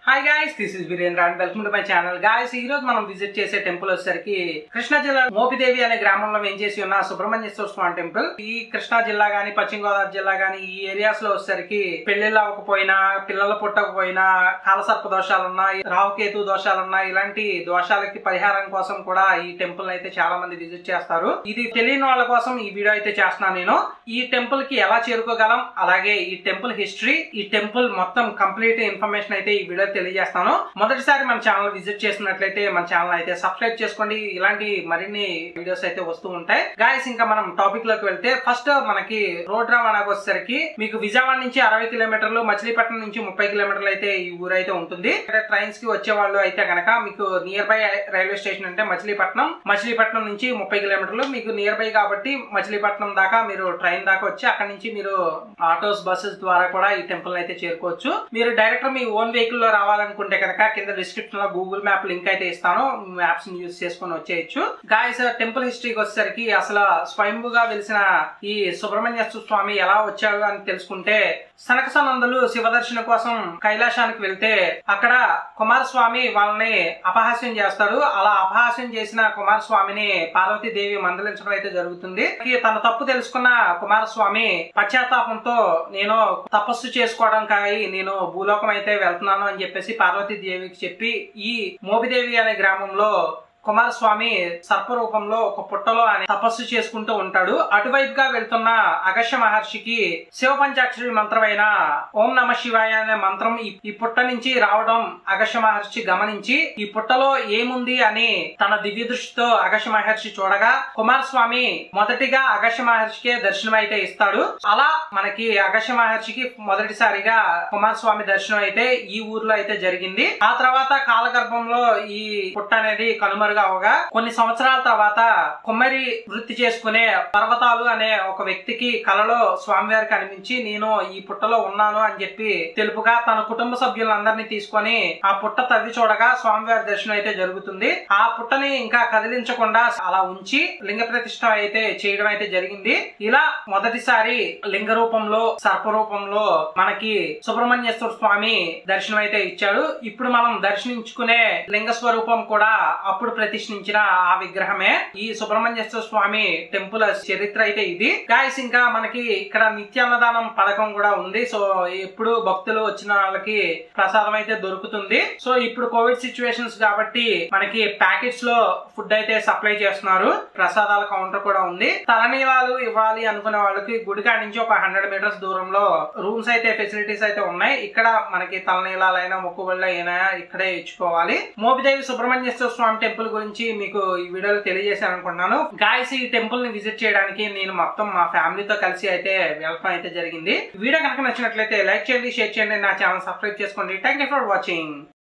hi guys this is Virendra and welcome to my channel guys ఈ రోజు మనం visit చేసే టెంపుల్ వచ్చేసరికి కృష్ణా జిల్లా మోపిదేవి అనే గ్రామంలో వేంచేసి ఉన్న సుబ్రహ్మణ్యేశ్వర స్వామి టెంపుల్ ఈ కృష్ణా జిల్లా గానీ పశ్చిమ గోదావరి జిల్లా గానీ ఈ ఏరియాస్ లో వచ్చేసరికి పెళ్లిళ్ళు అవ్వకపోయినా పిల్లలు పుట్టకపోయినా కాలసర్ప దోషాలున్నా రాహుకేతు దోషాలున్నా ఇలాంటి దోషాలకి పరిహారం కోసం కూడా ఈ టెంపుల్ అయితే చాలా మంది విజిట్ చేస్తారు ఇది తెలియని వాళ్ళ కోసం ఈ వీడియో అయితే చేస్తున్నాను నేను ఈ టెంపుల్ కి ఎలా చేరుకోగలం అలాగే ఈ టెంపుల్ హిస్టరీ ఈ టెంపుల్ మొత్తం కంప్లీట్ ఇన్ఫర్మేషన్ అయితే ఈ వీడియో తెలియజేస్తాను మొదటిసారి మన ఛానల్ విజిట్ చేసినట్లయితే మన ఛానల్ అయితే సబ్స్క్రైబ్ చేసుకోండి ఇలాంటి మరిన్ని వీడియోస్ అయితే వస్తూ ఉంటాయి గాయస్ ఇంకా మనం టాపిక్ లోకి వెళ్తే ఫస్ట్ మనకి రోడ్ రవాణాకు వచ్చేసరికి మీకు విజయవాడ నుంచి అరవై కిలోమీటర్లు మచిలీపట్నం నుంచి ముప్పై కిలోమీటర్లు అయితే ఈ ఊరు అయితే ఉంటుంది ఇక్కడ ట్రైన్స్ కి వచ్చే వాళ్ళు అయితే గనక మీకు నియర్ బై రైల్వే స్టేషన్ అంటే మచిలీపట్నం మచిలీపట్నం నుంచి ముప్పై కిలోమీటర్లు మీకు నియర్ బై కాబట్టి మచిలీపట్నం దాకా మీరు ట్రైన్ దాకా వచ్చి అక్కడ నుంచి మీరు ఆటోస్ బస్సెస్ ద్వారా కూడా ఈ టెంపుల్ అయితే చేరుకోవచ్చు మీరు డైరెక్ట్ మీ ఓన్ వెహికల్ లో రావాలనుకుంటే కనుక కింద డిస్క్రిప్షన్ లో గూగుల్ మ్యాప్ లింక్ అయితే ఇస్తాను మ్యాప్స్ ని యూజ్ చేసుకొని వచ్చేయచ్చు గాయస్ టెంపుల్ హిస్టరీకి వచ్చేసరికి అసలు స్వయంభుగా వెలిసిన ఈ సుబ్రహ్మణ్యేశ్వర స్వామి ఎలా వచ్చాడు అని తెలుసుకుంటే సనకసనందులు శివదర్శన కోసం కైలాసానికి వెళ్తే అక్కడ కుమారస్వామి వాళ్ళని అపహాస్యం చేస్తాడు అలా అపహాస్యం చేసిన కుమారస్వామిని పార్వతీదేవి మందలించడం అయితే జరుగుతుంది ఈ తన తప్పు తెలుసుకున్న కుమారస్వామి పశ్చాత్తాపంతో నేను తపస్సు చేసుకోవడం కాయి నేను భూలోకం అయితే వెళ్తున్నాను అని చెప్పేసి పార్వతీదేవికి చెప్పి ఈ మోపిదేవి అనే గ్రామంలో కుమారస్వామి సర్ప రూపంలో ఒక పుట్టలో ఆయన తపస్సు చేసుకుంటూ ఉంటాడు అటువైపుగా వెళ్తున్న అగస్య మహర్షికి శివ పంచాక్షరి మంత్రమైన ఓం నమ శివాయ అనే మంత్రం ఈ- ఈ పుట్ట నుంచి రావడం అగస్య మహర్షి గమనించి ఈ పుట్టలో ఏముంది అని తన దివ్య దృష్టితో అగస్య మహర్షి చూడగా కుమారస్వామి మొదటిగా అగస్య మహర్షికే దర్శనం అయితే ఇస్తాడు అలా మనకి అగస్య మహర్షికి మొదటిసారిగా కుమారస్వామి దర్శనం అయితే ఈ ఊర్లో అయితే జరిగింది ఆ తర్వాత కాలగర్భంలో ఈ పుట్ట అనేది కనుమరుగా అవగా కొన్ని సంవత్సరాల తర్వాత కుమ్మరి వృత్తి చేసుకునే పర్వతాలు అనే ఒక వ్యక్తికి కలలో స్వామివారికి అనిపించి నేను ఈ పుట్టలో ఉన్నాను అని చెప్పి తెలుపుగా తన కుటుంబ సభ్యులందరినీ తీసుకొని ఆ పుట్ట తవ్వి చూడగా స్వామివారి దర్శనం అయితే జరుగుతుంది ఆ పుట్టని ఇంకా కదిలించకుండా అలా ఉంచి లింగ ప్రతిష్ఠ అయితే చేయడం అయితే జరిగింది ఇలా మొదటిసారి లింగ రూపంలో సర్ప రూపంలో మనకి సుబ్రహ్మణ్యేశ్వర స్వామి దర్శనం అయితే ఇచ్చాడు ఇప్పుడు మనం దర్శించుకునే లింగ స్వరూపం కూడా అప్పుడు ప్రతిష్ఠించిన ఆ విగ్రహమే ఈ సుబ్రహ్మణ్యేశ్వర స్వామి టెంపుల్ చరిత్ర అయితే ఇది గాయస్ ఇంకా మనకి ఇక్కడ నిత్యాన్నదానం పథకం కూడా ఉంది సో ఎప్పుడు భక్తులు వచ్చిన వాళ్ళకి ప్రసాదం అయితే దొరుకుతుంది సో ఇప్పుడు కోవిడ్ సిచ్యువేషన్స్ కాబట్టి మనకి ప్యాకెట్స్ లో ఫుడ్ అయితే సప్లై చేస్తున్నారు ప్రసాదాల కౌంటర్ కూడా ఉంది తలనీలాలు ఇవ్వాలి అనుకునే వాళ్ళకి గుడికాడ నుంచి ఒక హండ్రెడ్ మీటర్స్ దూరంలో రూమ్స్ అయితే ఫెసిలిటీస్ అయితే ఉన్నాయి ఇక్కడ మనకి తలనీలాలైనా మొక్కుబళ్ళు అయినా ఇక్కడే ఇచ్చుకోవాలి మోపిదేవి సుబ్రహ్మణ్యేశ్వర స్వామి టెంపుల్ గురించి మీకు ఈ వీడియోలో తెలియజేశాను అనుకుంటున్నాను గాయస్ ఈ టెంపుల్ ని విజిట్ చేయడానికి నేను మొత్తం మా ఫ్యామిలీతో కలిసి అయితే వెళ్ళడం అయితే జరిగింది వీడియో కనుక నచ్చినట్లయితే లైక్ చేయండి షేర్ చేయండి నా ఛానల్ సబ్స్క్రైబ్ చేసుకోండి థ్యాంక్ యూ ఫర్ వాచింగ్